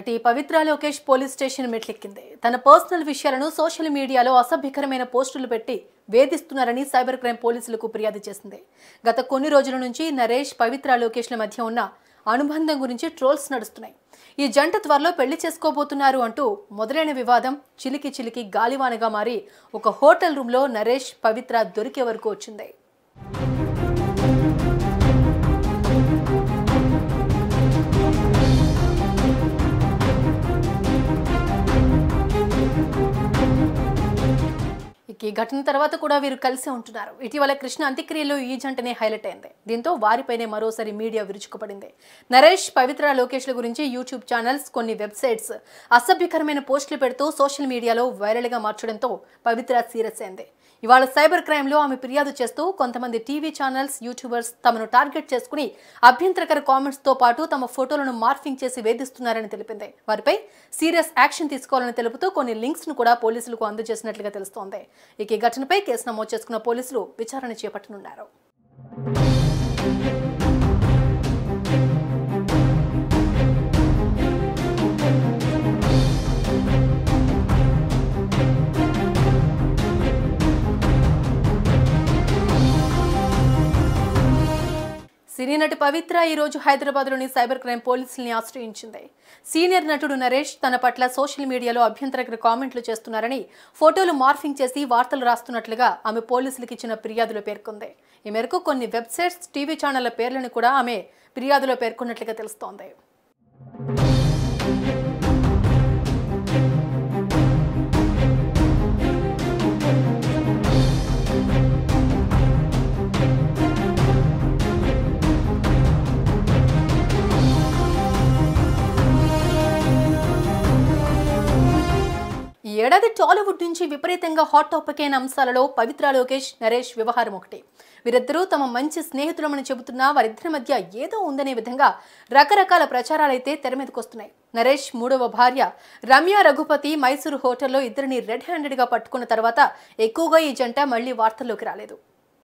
నటి Pavitra Lokesh police station మెట్లెక్కింది తన పర్సనల్ విషయాలను సోషల్ మీడియాలో అసభ్యకరమైన పోస్టులు పెట్టి వేధిస్తున్నారని సైబర్ క్రైమ్ పోలీసులకు ఫిర్యాదు చేసింది గత కొన్ని రోజుల నుంచి నరేష్ పవిత్ర లోకేష్ల మధ్య ఉన్న అనుబంధం గురించి ట్రోల్స్ నడుస్తున్నాయి ఈ జంట త్వరలో పెళ్లి చేసుకోబోతున్నారు అంటూ మొదలైన వివాదం చిలికి చిలికి గాలివానగా మారి ఒక హోటల్ రూమ్లో నరేష్ పవిత్ర దొరికే వరకు వచ్చింది ఇక ఈ ఘటన తర్వాత కూడా వీరు కలిసే ఉంటున్నారు ఇటీవల కృష్ణ అంత్యక్రియలో ఈ జంటనే హైలైట్ అయింది దీంతో వారిపైనే మరోసారి మీడియా విరుచుకుపడింది నరేష్ పవిత్ర లోకేష్ల గురించి యూట్యూబ్ ఛానల్స్ కొన్ని వెబ్సైట్స్ అసభ్యకరమైన పోస్టులు పెడుతూ సోషల్ మీడియాలో వైరల్గా మార్చడంతో పవిత్ర సీరియస్ అయింది ఇవాళ సైబర్ క్రైమ్లో ఆమె ఫిర్యాదు చేస్తూ కొంతమంది టీవీ ఛానల్స్ యూట్యూబర్స్ తమను టార్గెట్ చేసుకుని అభ్యంతరకర కామెంట్స్తో పాటు తమ ఫోటోలను మార్ఫింగ్ చేసి వేధిస్తున్నారని తెలిపింది వారిపై సీరియస్ యాక్షన్ తీసుకోవాలని తెలుపుతూ కొన్ని లింక్స్ ను కూడా పోలీసులకు అందజేసినట్లుగా తెలుస్తోంది ఇక ఈ ఘటనపై కేసు నమోదు చేసుకున్న పోలీసులు విచారణ చేపట్టనున్నారు సినీ నటి పవిత్ర ఈ రోజు హైదరాబాద్లోని సైబర్ క్రైమ్ పోలీసుల్ని ఆశ్రయించింది సీనియర్ నటుడు నరేష్ తన పట్ల సోషల్ మీడియాలో అభ్యంతరకర కామెంట్లు చేస్తున్నారని ఫోటోలు మార్ఫింగ్ చేసి వార్తలు రాస్తున్నట్లుగా ఆమె పోలీసులకు ఇచ్చిన ఫిర్యాదులో పేర్కొంది ఈ మేరకు కొన్ని వెబ్సైట్స్ టీవీ ఛానళ్ల పేర్లను కూడా ఆమె ఫిర్యాదులో పేర్కొన్నట్లుగా తెలుస్తోంది ఈ ఏడాది టాలీవుడ్ నుంచి విపరీతంగా హాట్ టాపిక్ అయిన అంశాలలో పవిత్ర లోకేష్ నరేష్ వ్యవహారం ఒకటి వీరిద్దరూ తమ మంచి స్నేహితులమని చెబుతున్నా వారిద్దరి మధ్య ఏదో ఉందనే విధంగా రకరకాల ప్రచారాలైతే తెర మీదకొస్తున్నాయి నరేష్ మూడవ భార్య రమ్య రఘుపతి మైసూరు హోటల్లో ఇద్దరిని రెడ్ హ్యాండెడ్గా పట్టుకున్న తర్వాత ఎక్కువగా ఈ జంట మళ్లీ వార్తల్లోకి రాలేదు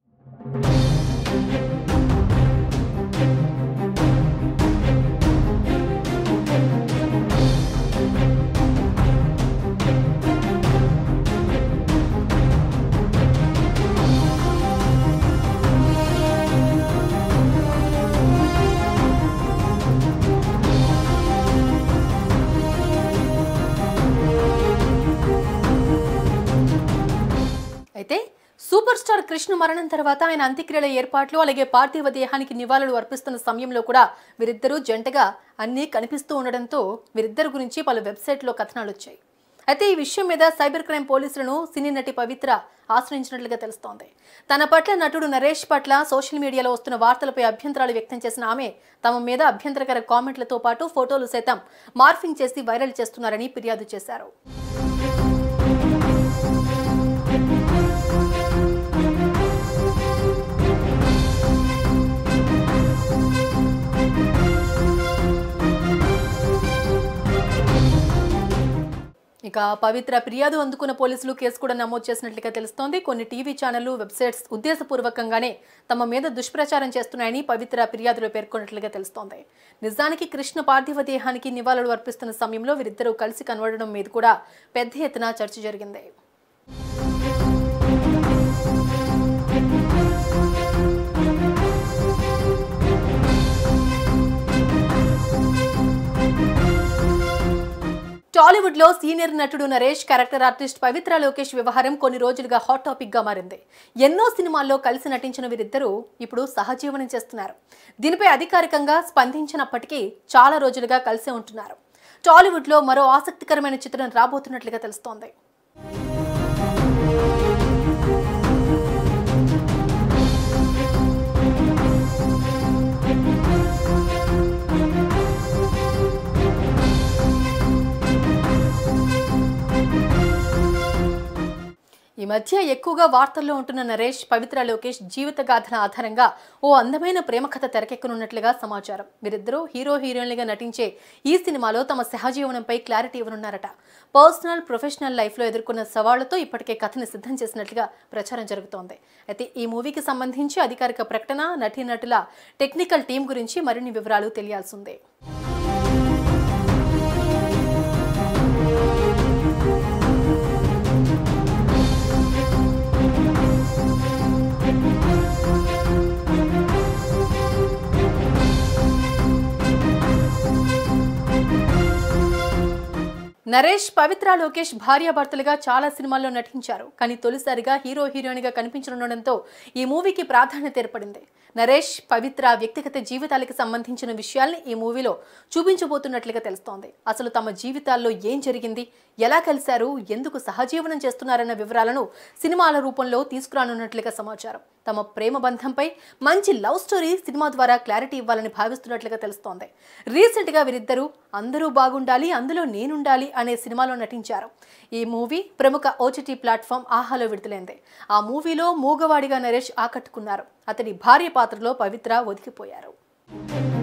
అయితే సూపర్ స్టార్ కృష్ణ మరణం తర్వాత ఆయన అంత్యక్రియల ఏర్పాట్లు అలాగే పార్థివ దేహానికి నివాళులు అర్పిస్తున్న సమయంలో కూడా వీరిద్దరూ జంటగా అన్నీ కనిపిస్తూ ఉండడంతో వీరిద్దరి గురించి పలు వెబ్సైట్లో కథనాలు వచ్చాయి అయితే ఈ విషయం మీద సైబర్ క్రైమ్ పోలీసులను సినీ నటి పవిత్ర ఆశ్రయించినట్లుగా తెలుస్తోంది తన పట్ల నటుడు నరేష్ పట్ల సోషల్ మీడియాలో వస్తున్న వార్తలపై అభ్యంతరాలు వ్యక్తం చేసిన ఆమె తమ మీద అభ్యంతరకర కామెంట్లతో పాటు ఫోటోలు సైతం మార్ఫింగ్ చేసి వైరల్ చేస్తున్నారని ఫిర్యాదు చేశారు ఇక పవిత్ర ఫిర్యాదు అందుకున్న పోలీసులు కేసు కూడా నమోదు చేసినట్లుగా తెలుస్తోంది కొన్ని టీవీ ఛానళ్లు వెబ్సైట్స్ ఉద్దేశపూర్వకంగానే తమ మీద దుష్ప్రచారం చేస్తున్నాయని పవిత్ర ఫిర్యాదులో పేర్కొన్నట్లుగా తెలుస్తోంది నిజానికి కృష్ణ పార్థివ దేహానికి నివాళులు అర్పిస్తున్న సమయంలో వీరిద్దరూ కలిసి కనబడడం మీద కూడా పెద్ద ఎత్తున చర్చ జరిగింది టాలీవుడ్ లో సీనియర్ నటుడు నరేష్ క్యారెక్టర్ ఆర్టిస్ట్ పవిత్ర లోకేష్ వ్యవహారం కొన్ని రోజులుగా హాట్ టాపిక్ గా మారింది ఎన్నో సినిమాల్లో కలిసి నటించిన వీరిద్దరూ ఇప్పుడు సహజీవనం చేస్తున్నారు దీనిపై అధికారికంగా స్పందించినప్పటికీ చాలా రోజులుగా కలిసే ఉంటున్నారు టాలీవుడ్ లో మరో ఆసక్తికరమైన చిత్రం రాబోతున్నట్లుగా తెలుస్తోంది ఈ మధ్య ఎక్కువగా వార్తల్లో ఉంటున్న నరేష్ పవిత్ర లోకేష్ జీవిత గాథల ఆధారంగా ఓ అందమైన ప్రేమ కథ తెరకెక్కనున్నట్లుగా సమాచారం వీరిద్దరూ హీరో హీరోయిన్లుగా నటించే ఈ సినిమాలో తమ సహజీవనంపై క్లారిటీ ఇవ్వనున్నారట పర్సనల్ ప్రొఫెషనల్ లైఫ్లో ఎదుర్కొన్న సవాళ్లతో ఇప్పటికే కథని సిద్ధం చేసినట్లుగా ప్రచారం జరుగుతోంది అయితే ఈ మూవీకి సంబంధించి అధికారిక ప్రకటన నటీనటుల టెక్నికల్ టీం గురించి మరిన్ని వివరాలు తెలియాల్సిందే నరేష్ పవిత్ర లోకేష్ భార్యాభర్తలుగా చాలా సినిమాల్లో నటించారు కానీ తొలిసారిగా హీరో హీరోయిన్గా కనిపించనుండడంతో ఈ మూవీకి ప్రాధాన్యత ఏర్పడింది నరేష్ పవిత్ర వ్యక్తిగత జీవితాలకు సంబంధించిన విషయాల్ని ఈ మూవీలో చూపించబోతున్నట్లుగా తెలుస్తోంది అసలు తమ జీవితాల్లో ఏం జరిగింది ఎలా కలిశారు ఎందుకు సహజీవనం చేస్తున్నారన్న వివరాలను సినిమాల రూపంలో తీసుకురానున్నట్లుగా సమాచారం తమ ప్రేమ బంధంపై మంచి లవ్ స్టోరీ సినిమా ద్వారా క్లారిటీ ఇవ్వాలని భావిస్తున్నట్లుగా తెలుస్తోంది రీసెంట్ గా వీరిద్దరూ అందరూ బాగుండాలి అందులో నేనుండాలి అనే సినిమాలో నటించారు ఈ మూవీ ప్రముఖ ఓటీటీ ప్లాట్ఫామ్ ఆహాలో విడుదలైంది ఆ మూవీలో మూగవాడిగా నరేష్ ఆకట్టుకున్నారు అతడి భార్య పాత్రలో పవిత్ర ఒదిగిపోయారు